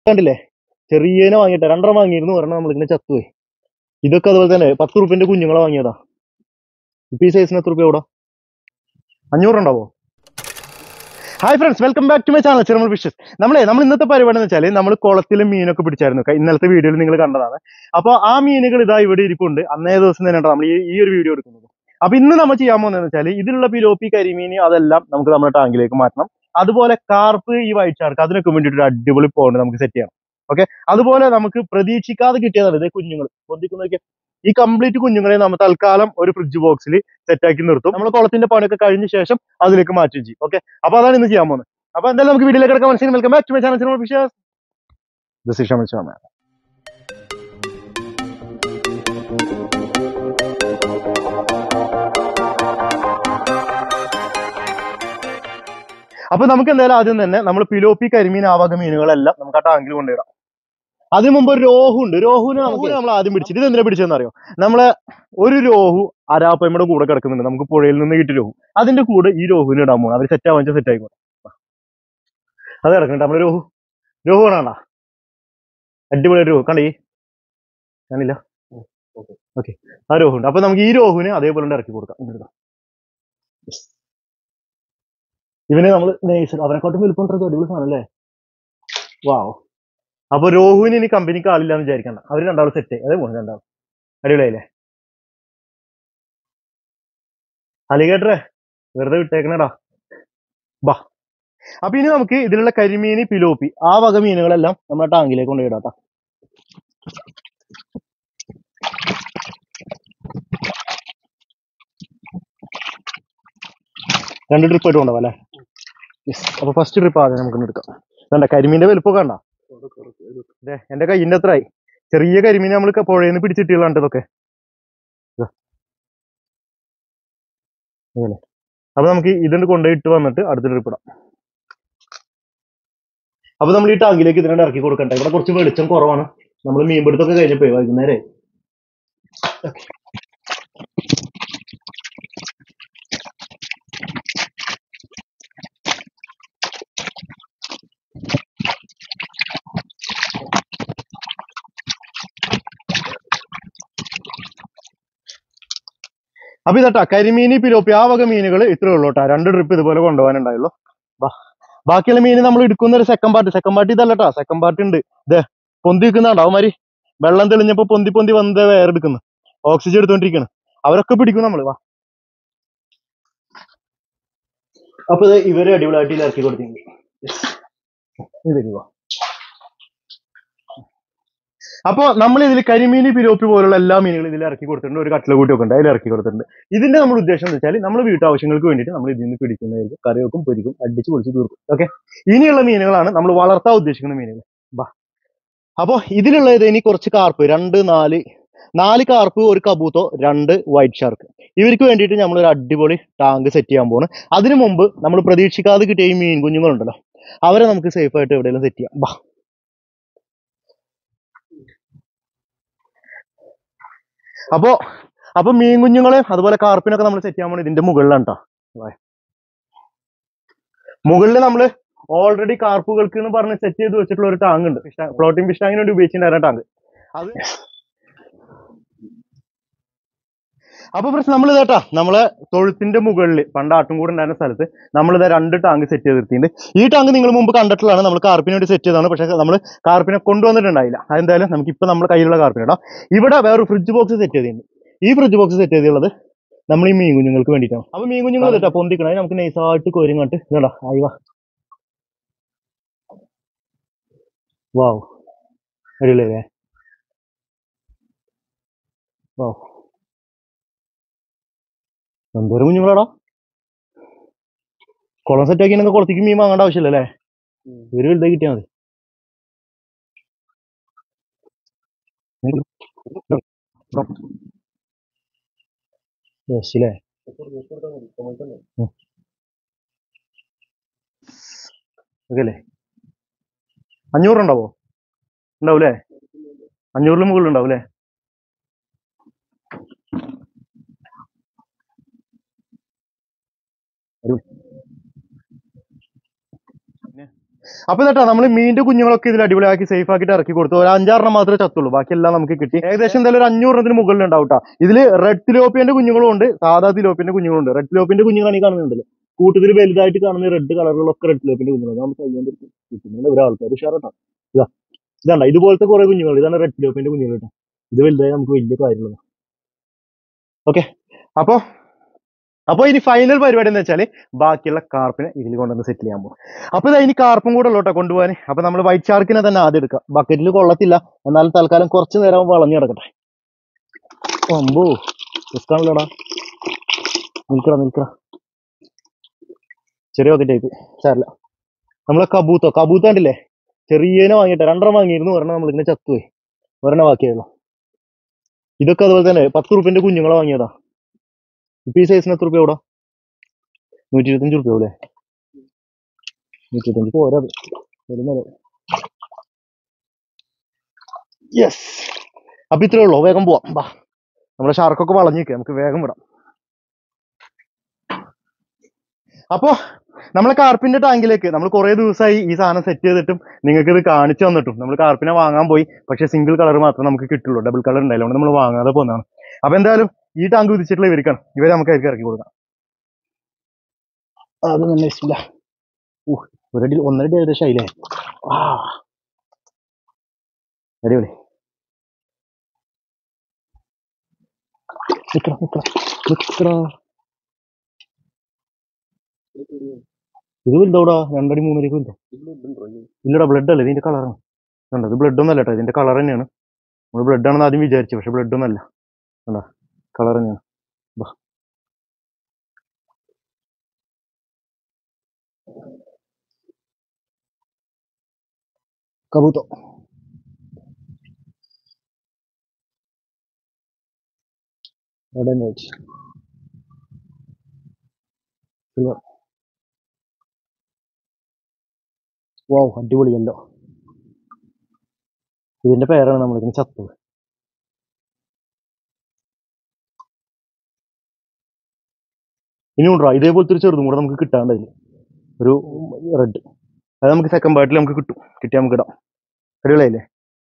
കണ്ടില്ലേ ചെറിയനെ വാങ്ങിയിട്ട് രണ്ടെണ്ണം വാങ്ങിയിരുന്നു ഒരെണ്ണം നമ്മളിങ്ങനെ ചത്തുപോയി ഇതൊക്കെ അതുപോലെ തന്നെ പത്ത് റുപ്യന്റെ കുഞ്ഞുങ്ങളെ വാങ്ങിയതാ ഇപ്പൊ ഈ സൈസിന് എത്ര റുപ്യ കൂടാ അഞ്ഞൂറുണ്ടാവോ hi friends welcome back to my channel Chiramal fishes നമ്മളെ നമ്മൾ ഇന്നത്തെ പരിപാടി എന്ന് വെച്ചാൽ നമ്മൾ കുളത്തിലെ മീനൊക്കെ പിടിച്ചായിരുന്നു ക- ഇന്നലത്തെ വീഡിയോയിൽ നിങ്ങൾ കണ്ടതാണ് അപ്പോൾ ആ മീനുകൾ ഇതാ ഇവിടെ ഇരിപ്പുണ്ട് അന്നേ ദിവസം തന്നെ നമ്മൾ ഈ ഈ ഒരു വീഡിയോ എടുക്കുന്നത് അപ്പൊ ഇന്ന് നമ്മൾ ചെയ്യാൻ പോകുന്നതെന്ന് വെച്ചാൽ ഇതിലുള്ള പിലോപ്പി കരിമീൻ അതെല്ലാം നമുക്ക് നമ്മുടെ ടാങ്കിലേക്ക് മാറ്റണം അതുപോലെ കാർപ്പ് ഈ വൈറ്റ് ഷാർക്ക് അതിനൊക്കെ വേണ്ടിയിട്ട് ഒരു അടിപൊളി പോണ്ട് നമുക്ക് സെറ്റ് ചെയ്യണം ഓക്കെ അതുപോലെ നമുക്ക് പ്രതീക്ഷിക്കാതെ കിട്ടിയതാണ് ഇതേ കുഞ്ഞുങ്ങൾ പൊന്തിക്കുന്നതൊക്കെ ഈ കംപ്ലീറ്റ് കുഞ്ഞുങ്ങളെ നമ്മൾ തൽക്കാലം ഒരു ഫ്രിഡ്ജ് ബോക്സിൽ സെറ്റാക്കി നിർത്തും നമ്മൾ കുളത്തിന്റെ പണിയൊക്കെ കഴിഞ്ഞ ശേഷം അതിലേക്ക് മാറ്റും ചെയ്യും ഓക്കെ അപ്പൊ അതാണ് ഇന്ന് ചെയ്യാൻ പോകുന്നത് അപ്പൊ എന്തായാലും നമുക്ക് വീഡിയോയിലേക്ക് കിടക്കാൻ മനസ്സിലായി welcome back to my channel സിനിമ fishers this is Shamal Sharma അപ്പൊ നമുക്ക് എന്തായാലും ആദ്യം തന്നെ നമ്മൾ പിലോപ്പി കരിമീൻ ആവാക മീനുകളെല്ലാം നമുക്ക് ആ ടാങ്കിൽ കൊണ്ടുവിടാം അതിനു മുമ്പ് ഒരു രോഹു ഉണ്ട് രോഹുവിനെ നമുക്ക് നമ്മൾ ആദ്യം പിടിച്ചിട്ട് ഇത് എന്തിനാ പിടിച്ചതെന്ന് അറിയോ നമ്മളെ ഒരു രോഹു അരാപ്പയമ്മയുടെ കൂടെ കിടക്കുന്നുണ്ട് നമുക്ക് പുഴയിൽ നിന്ന് കിട്ടിയ രോഹു അതിന്റെ കൂടെ ഈ രോഹുവിനെ ഇടാൻ പോകണം അവർ സെറ്റ് ആവാൻ സെറ്റ് ആയിക്കോട്ടെ അത് കിടക്കുന്നുണ്ട് നമ്മളെ രോഹു രോഹു കാണാണ്ട അടിപൊളി രോഹു കണ്ടേ കാണില്ല ഓക്കെ ആ രോഹു ഉണ്ട് അപ്പൊ നമുക്ക് ഈ രോഹുവിനെ അതേപോലെ ഉണ്ട് ഇറക്കി കൊടുക്കാം ഇങ്ങോട്ട് ഇതാ. Yes. ഇവനെ നമ്മൾ നേഴ്സ് അവനെക്കാട്ടും വലുപ്പം ഉണ്ടോ അടിപൊളി സാധനം അല്ലേ വാവ് അപ്പൊ രോഹുവിന് ഇനി കമ്പനിക്ക് ആളില്ല എന്ന് വിചാരിക്കണ്ട അവര് രണ്ടാളും സെറ്റ് അതേ പോണു രണ്ടാളും അടിപൊളിയായില്ലേ അലിഗേറ്ററെ വെറുതെ വിട്ടേക്കണടാ ബാ അപ്പൊ ഇനി നമുക്ക് ഇതിലുള്ള കരിമീന് പിലോപ്പി ആ വക മീനുകളെല്ലാം നമ്മുടെ ടാങ്കിലേക്ക് കൊണ്ടുപോയിടാം രണ്ട് ട്രിപ്പ് ആയിട്ട് കൊണ്ടുപോകാം അല്ലേ യെസ് അപ്പൊ ഫസ്റ്റ് ട്രിപ്പ് ആദ്യം നമുക്ക് എടുക്കാം വേണ്ട കരിമീന്റെ വലുപ്പം കണ്ട ദേ, എന്റെ കയ്യിന്റെ അത്രയായി ചെറിയ കരിമീൻ നമ്മൾ പുഴയിൽ നിന്ന് പിടിച്ചിട്ടുള്ളതാണ് ഇതൊക്കെ ഇതാ. ഇങ്ങനെ. അപ്പൊ നമുക്ക് ഇതുകൊണ്ട് കൊണ്ടുപോയിട്ട് വന്നിട്ട് അടുത്ത ട്രിപ്പ് ഇടാം അപ്പൊ നമ്മൾ ഈ ടാങ്കിലേക്ക് ഇതിനെ ഇറക്കി കൊടുക്കട്ടെ ഇവിടെ കുറച്ച് വെളിച്ചം കുറവാണ് നമ്മൾ മീൻപിടുത്തൊക്കെ കഴിഞ്ഞപ്പോ വൈകുന്നേരം അപ്പൊ ഇതട്ടാ കരിമീന് പിലോപ്പി ആ വക മീനുകൾ ഇത്രേ ഉള്ളൂ കേട്ടാ രണ്ട് ട്രിപ്പ് ഇതുപോലെ കൊണ്ടുപോകാനുണ്ടായുള്ളൂ ബാ ബാക്കിയുള്ള മീൻ നമ്മൾ എടുക്കുന്ന ഒരു സെക്കൻഡ് പാർട്ട് സെക്കൻഡ് പാർട്ട് ഇതല്ലട്ടാ സെക്കൻഡ് പാർട്ട് ഉണ്ട് ഇതേ പൊന്തി നിൽക്കുന്നുണ്ടോ അവന്മാര് വെള്ളം തെളിഞ്ഞപ്പോ പൊന്തി പൊന്തി വന്ന് വേറെ എടുക്കുന്നു ഓക്സിജൻ എടുത്തോണ്ടിരിക്കുന്നു അവരൊക്കെ പിടിക്കും നമ്മള് വാ അപ്പൊ ഇത് ഇവര് അടിപൊളിയായിട്ട് ഇതിൽ ഇറക്കി കൊടുത്തിട്ടുണ്ട് ഇതിലേക്ക് വാ അപ്പൊ നമ്മൾ ഇതിൽ കരിമീൻ പിരോപ്പി പോലുള്ള എല്ലാ മീനുകളും ഇതിൽ ഇറക്കി കൊടുത്തിട്ടുണ്ട് ഒരു കട്ടില കൂട്ടിയൊക്കെ ഉണ്ട് അതിൽ ഇറക്കി കൊടുത്തിട്ടുണ്ട് ഇതിന്റെ നമ്മുടെ ഉദ്ദേശം എന്ന് വെച്ചാൽ നമ്മൾ വീട്ടാവശ്യങ്ങൾക്ക് വേണ്ടിയിട്ട് നമ്മൾ ഇതിൽ നിന്ന് പിടിക്കുന്നതായിരിക്കും കറിവെക്കും പൊരിക്കും അടിച്ച് പൊളിച്ച് തീർക്കും ഓക്കെ ഇനിയുള്ള മീനുകളാണ് നമ്മൾ വളർത്താൻ ഉദ്ദേശിക്കുന്ന മീനുകൾ ബാ അപ്പൊ ഇതിലുള്ളത് ഇനി കുറച്ച് കാർപ്പ് രണ്ട് നാല് നാല് കാർപ്പ് ഒരു കബൂത്തോ രണ്ട് വൈറ്റ് ഷാർക്ക് ഇവർക്ക് വേണ്ടിയിട്ട് നമ്മൾ ഒരു അടിപൊളി ടാങ്ക് സെറ്റ് ചെയ്യാൻ പോണ് അതിനു മുമ്പ് നമ്മൾ പ്രതീക്ഷിക്കാതെ കിട്ടിയ ഈ മീൻ കുഞ്ഞുങ്ങളുണ്ടല്ലോ അവരെ നമുക്ക് സേഫ് ആയിട്ട് എവിടെയെങ്കിലും സെറ്റ് ചെയ്യാം ബാ അപ്പോ അപ്പൊ മീൻ കുഞ്ഞുങ്ങളെ അതുപോലെ കാർപ്പിനൊക്കെ നമ്മൾ സെറ്റ് ചെയ്യാൻ പോണത് ഇതിന്റെ മുകളിലാണ് കേട്ടോ മുകളിൽ നമ്മൾ ഓൾറെഡി കാർപ്പുകൾക്ക് എന്ന് പറഞ്ഞ് സെറ്റ് ചെയ്ത് വെച്ചിട്ടുള്ള ഒരു ടാങ്ക് ഉണ്ട് ഫ്ലോട്ടിംഗ് ഫിഷ് ടാങ്കിന് വേണ്ടി ഉപയോഗിച്ചിട്ടുണ്ടായിരുന്ന ടാങ്ക് അത് അപ്പൊ പ്രശ്നം നമ്മൾ ഇതേട്ടാ നമ്മളെ തൊഴുത്തിന്റെ മുകളിൽ പണ്ട് ആട്ടുംകൂട് ഉണ്ടായിരുന്ന സ്ഥലത്ത് നമ്മൾ ഇതാ രണ്ട് ടാങ്ക് സെറ്റ് ചെയ്തിട്ടുണ്ട് ഈ ടാങ്ക് നിങ്ങൾ മുമ്പ് കണ്ടിട്ടുള്ളതാണ് നമ്മൾ കാർപ്പിന് വേണ്ടി സെറ്റ് ചെയ്തതാണ് പക്ഷേ നമ്മൾ കാർപ്പിനെ കൊണ്ടുവന്നിട്ടുണ്ടായില്ല അതെന്തായാലും നമുക്ക് ഇപ്പൊ നമ്മുടെ കയ്യിലുള്ള കാർപ്പിന് ഇടാം ഇവിടെ വേറെ ഫ്രിഡ്ജ് ബോക്സ് സെറ്റ് ചെയ്തിട്ടുണ്ട് ഈ ഫ്രിഡ്ജ് ബോക്സ് സെറ്റ് ചെയ്തുള്ളത് നമ്മൾ ഈ മീൻ കുഞ്ഞുങ്ങൾക്ക് വേണ്ടിയിട്ടാണ് അപ്പൊ മീൻ കുഞ്ഞുങ്ങൾ കേട്ടോ പൊന്തിക്കണേ നമുക്ക് നൈസായിട്ട് കോരിങ്ങാട്ട് ഇതാ ആയിവാ വാവ് അടിപൊളിയല്ലേ വാവ് എന്തോരം കുഞ്ഞുങ്ങളാടാ കുളം സെറ്റ് ആക്കി കുളത്തേക്ക് മീൻ വാങ്ങേണ്ട ആവശ്യമില്ല അല്ലേ ഒരു വലുതായി കിട്ടിയാൽ മതി യെസ് അല്ലേ ഓക്കെ അല്ലേ അഞ്ഞൂറുണ്ടാവോ ഉണ്ടാവൂലേ അഞ്ഞൂറിന് മുകളിൽ ഉണ്ടാവും അല്ലേ അപ്പൊ കേട്ടോ നമ്മൾ മീനിന്റെ കുഞ്ഞുങ്ങളൊക്കെ ഇതിൽ അടിപൊളിയാക്കി സേഫ് ആക്കിയിട്ട് ഇറക്കി കൊടുത്തു ഒരു അഞ്ചാറെണ്ണം മാത്രമേ ചത്തുള്ളൂ ബാക്കിയെല്ലാം നമുക്ക് കിട്ടി ഏകദേശം എന്തായാലും ഒരു അഞ്ഞൂറെണ്ണത്തിന് മുകളിൽ ഉണ്ടാവും കേട്ടോ ഇതില് റെഡ് തിലോപ്പിയന്റെ കുഞ്ഞുങ്ങളും ഉണ്ട് സാധാ തിലോപ്പിയന്റെ കുഞ്ഞുങ്ങളും ഉണ്ട് റെഡ് തിലോപ്പിയന്റെ കുഞ്ഞുങ്ങളാണ് ഈ കാണുന്നുണ്ടല്ലോ കൂട്ടത്തിൽ വലുതായിട്ട് കാണുന്ന റെഡ് കളറുകളൊക്കെ റെഡ് തിലോപ്പിയന്റെ കുഞ്ഞുങ്ങളാണ് നമ്മൾ കൈകൊണ്ട് കിട്ടുന്നുണ്ട് ഒരാൾക്കാർ ഉഷാറട്ടോ ഇതാ ഇതാണ്ട ഇതുപോലത്തെ കുറെ കുഞ്ഞുങ്ങൾ ഇതാണ് റെഡ് തിലോപ്പിയന്റെ കുഞ്ഞുങ്ങൾ കേട്ടോ ഇത് വലുതായി നമുക്ക് വലിയ കാര്യമുള്ളത് ഓക്കെ അപ്പോ അപ്പൊ ഇനി ഫൈനൽ പരിപാടി എന്ന് വെച്ചാൽ ബാക്കിയുള്ള കാർപ്പിനെ ഇതിൽ കൊണ്ടുവന്ന് സെറ്റിൽ ചെയ്യാൻ പോകും അപ്പൊ ഇതാ ഇനി കാർപ്പും കൂടെ ഉള്ളോട്ടോ കൊണ്ടുപോകാൻ അപ്പൊ നമ്മൾ വൈറ്റ് ഷാർക്കിനെ തന്നെ ആദ്യം എടുക്കാം ബക്കറ്റിൽ കൊള്ളത്തില്ല എന്നാലും തൽക്കാലം കുറച്ച് നേരം വളഞ്ഞു കിടക്കട്ടെ അമ്പോ റിസ്ക്കാണല്ലോടാ നിൽക്കട നിൽക്കട ചെറിയ ബക്കറ്റ് ആയിപ്പ് സാറില്ല നമ്മളെ കബൂത്തോ കബൂത്ത കണ്ടില്ലേ ചെറിയനെ വാങ്ങിയിട്ട് രണ്ടെണ്ണം വാങ്ങിയിരുന്നു ഒരെണ്ണം നമ്മളിങ്ങനെ ചത്തുപോയി ഒരെണ്ണം ബാക്കിയായിരുന്നു ഇതൊക്കെ അതുപോലെ തന്നെ പത്ത് റുപ്യന്റെ കുഞ്ഞുങ്ങളെ വാങ്ങിയതാ ഇപ്പൊ ഈ സൈസിന് എത്ര റുപ്യ എവിടെ നൂറ്റി ഇരുപത്തഞ്ച് റുപ്യ അല്ലേ നൂറ്റി ഇരുപത്തഞ്ച് പോരാ അത് വരുന്നത് യെസ് അപ്പൊ ഇത്രേ ഉള്ളൂ വേഗം പോവാം ബാ നമ്മുടെ ഷാർക്കൊക്കെ വളഞ്ഞിരിക്കുക നമുക്ക് വേഗം വിടാം അപ്പോ നമ്മളെ കാർപ്പിന്റെ ടാങ്കിലേക്ക് നമ്മൾ കുറെ ദിവസമായി ഈ സാധനം സെറ്റ് ചെയ്തിട്ടും നിങ്ങൾക്ക് ഇത് കാണിച്ചു തന്നിട്ടും നമ്മൾ കാർപ്പിനെ വാങ്ങാൻ പോയി പക്ഷെ സിംഗിൾ കളർ മാത്രമേ നമുക്ക് കിട്ടുള്ളൂ ഡബിൾ കളർ ഉണ്ടായില്ല അതുകൊണ്ട് നമ്മൾ വാങ്ങാതെ പോകുന്നതാണ് അപ്പൊ എന്തായാലും ഈ ടാങ്ക് വിധിച്ചിട്ടുള്ള ഇവർക്കാണ് ഇവരെ നമുക്ക് അവർക്ക് ഇറക്കി കൊടുക്കാം അത് തന്നെ ഇഷ്ടമില്ല ഊഹ് ഒരടി ഒന്നരടി ഏകദേശം ആയില്ലേ ആ അടിപൊളി നിക്കണം നിക്കണം നിക്കണം ഇത് വലുതോടാ രണ്ടടി മൂന്നടിക്ക് വലുതോ ഇല്ലടാ ബ്ലഡ് അല്ലേ ഇതിന്റെ കളറാണ് കണ്ടോ ഇത് ബ്ലഡ് ഒന്നല്ല കേട്ടോ ഇതിന്റെ കളർ തന്നെയാണ് നമ്മൾ ബ്ലഡ് ആണെന്ന് ആദ്യം വിചാരിച്ചു പക്ഷെ ബ്ലഡ് ഒന്നല്ല കണ്ടോ കളർ തന്നെയാണ് ബാ. കബൂത്തോ അവിടെ തന്നെ വെച്ച് സിൽവർ വൗ അടിപൊളിയല്ലോ ഇതിന്റെ പേരാണ് നമ്മളിങ്ങനെ ചത്തത് ഇനി ഉണ്ടോ ഇതേപോലത്തെ ഒരു ചെറുതും കൂടെ നമുക്ക് കിട്ടാണ്ടായില്ല ഒരു റെഡ് അത് നമുക്ക് സെക്കൻഡ് പാർട്ടിൽ നമുക്ക് കിട്ടും കിട്ടിയാൽ നമുക്ക് ഇടാം അടിപൊളിയായില്ലേ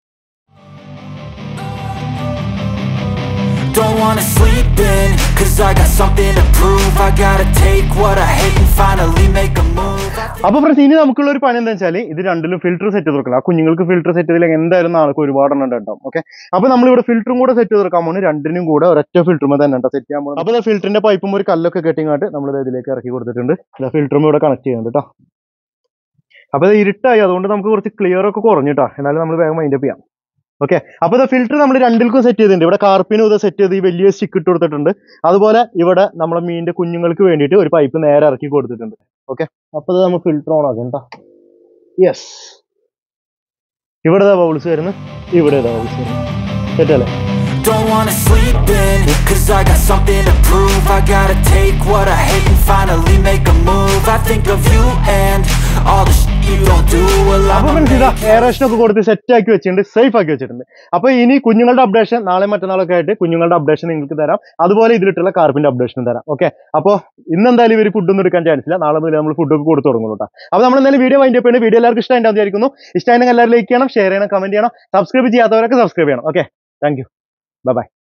Don't wanna sleep in, cause I got something to prove I gotta take what I hate and finally make a move I think അപ്പൊ ഫ്രണ്ട്സ് ഇനി നമുക്കുള്ള ഒരു പണി എന്താ വെച്ചാൽ ഇത് രണ്ടിലും ഫിൽറ്റർ സെറ്റ് ചെയ്ത് കൊടുക്കണം ആ കുഞ്ഞുങ്ങൾക്ക് ഫിൽറ്റർ സെറ്റ് ചെയ്തില്ലെങ്കിൽ എന്തായാലും നാളെ ഒരുപാട് എണ്ണം ഉണ്ടാവും ഓക്കെ അപ്പൊ നമ്മൾ ഇവിടെ ഫിൽറ്ററും കൂടെ സെറ്റ് ചെയ്ത് കൊടുക്കാൻ പോകുന്നത് രണ്ടിനും കൂടെ ഒരൊറ്റ ഫിൽറ്ററും തന്നെ സെറ്റ് ചെയ്യാൻ പോകുന്നത് അപ്പൊ ഫിൽറ്ററിന്റെ പൈപ്പും ഒരു കല്ലൊക്കെ കെട്ടിങ്ങാട്ട് നമ്മൾ ഇതിലേക്ക് ഇറക്കി കൊടുത്തിട്ടുണ്ട് ഫിൽറ്ററും ഇവിടെ കണക്ട് ചെയ്യുന്നുണ്ട് കേട്ടോ അപ്പൊ ഇത് ഇരുട്ടായി അതുകൊണ്ട് നമുക്ക് കുറച്ച് ക്ലിയർ ഒക്കെ കുറഞ്ഞിട്ടാ എന്നാലും നമ്മൾ വേഗം മൈൻഡ് അപ്പ് ചെയ്യാം ഓക്കെ അപ്പൊ ഇത് ഫിൽറ്റർ നമ്മൾ രണ്ടിൽക്കും സെറ്റ് ചെയ്തിട്ടുണ്ട് ഇവിടെ കാർപ്പിനും ഇത് സെറ്റ് ചെയ്ത് ഈ വലിയ സ്റ്റിക്ക് ഇട്ട് കൊടുത്തിട്ടുണ്ട് അതുപോലെ ഇവിടെ നമ്മളെ മീനിന്റെ കുഞ്ഞുങ്ങൾക്ക് വേണ്ടിയിട്ട് ഒരു പൈപ്പ് നേരെ ഇറക്കി കൊടുത്തിട്ടുണ്ട് ഓക്കെ അപ്പൊ ഇത് നമ്മൾ ഫിൽറ്റർ ഓൺ ആക്കാം കേട്ടോ യെസ് ഇവിടെ ബൗൾസ് വരുന്നു ഇവിടെ ബൗൾസ് വരുന്നു സെറ്റല്ലേ Don't wanna sleep in, cause I got something to prove I gotta take what I hate and finally make a move I think of you and all the shit you don't do Well അപ്പൊ I'ma friends ഇതാ make aeration ഒക്കെ കൊടുത്ത് set ആക്കി വെച്ചിട്ടുണ്ട് safe ആക്കി വെച്ചിട്ടുണ്ട് അപ്പൊ ഇനി കുഞ്ഞുങ്ങളുടെ അപ്ഡേഷൻ നാളെ മറ്റന്നാളൊക്കെ ആയിട്ട് കുഞ്ഞുങ്ങളുടെ അപ്ഡേഷൻ നിങ്ങൾക്ക് തരാം അതുപോലെ ഇതിലിട്ടുള്ള കാർപ്പിന്റെ അപ്ഡേഷനും തരാം ഓക്കെ അപ്പോൾ ഇന്ന് എന്തായാലും ഇവർ ഫുഡൊന്നും എടുക്കാൻ ചാൻസ് ഇല്ല നാളെ മുതൽ നമ്മൾ ഫുഡൊക്കെ കൊടുത്തു തുടങ്ങും കേട്ടോ അപ്പൊ നമ്മൾ എന്തായാലും വീഡിയോ വൈൻഡ് അപ്പ് വീഡിയോ എല്ലാവർക്കും ഇഷ്ടമായിട്ടുണ്ടാവും വിചാരിക്കുന്നു ഇഷ്ടമായിരുന്നെങ്കിൽ എല്ലാവരും ലൈക്ക് ചെയ്യണം ഷെയർ ചെയ്യണം കമന്റ് ചെയ്യണം സബ്സ്ക്രൈബ് ചെയ്യാത്തവരൊക്കെ സബ്സ്ക്രൈബ് ചെയ്യണം okay thank you bye by